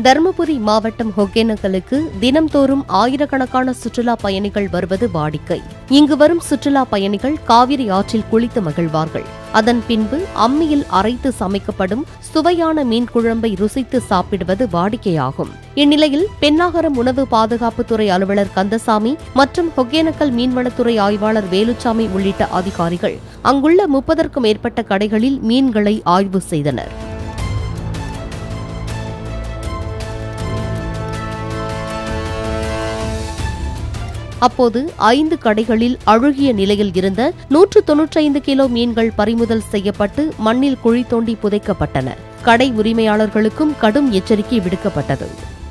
தருமபுரி மாவட்டம் ஒகேனக்கலுக்கு தினம்தோறும் ஆயிரக்கணக்கான சுற்றுலா பயணிகள் வருவது வாடிக்கை இங்கு வரும் சுற்றுலா பயணிகள் காவிரி ஆற்றில் குளித்து மகிழ்வார்கள் அதன் பின்பு அம்மியில் அரைத்து சமைக்கப்படும் சுவையான மீன் குழம்பை ருசித்து சாப்பிடுவது வாடிக்கையாகும் இந்நிலையில் பெண்ணாகரம் உணவு பாதுகாப்புத்துறை அலுவலர் கந்தசாமி மற்றும் ஒகேனக்கல் மீன்வளத்துறை ஆய்வாளர் வேலுச்சாமி உள்ளிட்ட அதிகாரிகள் அங்குள்ள முப்பதற்கும் மேற்பட்ட கடைகளில் மீன்களை ஆய்வு செய்தனர் அப்போது ஐந்து கடைகளில் அழுகிய நிலையில் இருந்த நூற்று தொன்னூற்றைந்து கிலோ மீன்கள் பறிமுதல் செய்யப்பட்டு மண்ணில் குழி தோண்டி புதைக்கப்பட்டன கடை உரிமையாளர்களுக்கும் கடும் எச்சரிக்கை விடுக்கப்பட்டது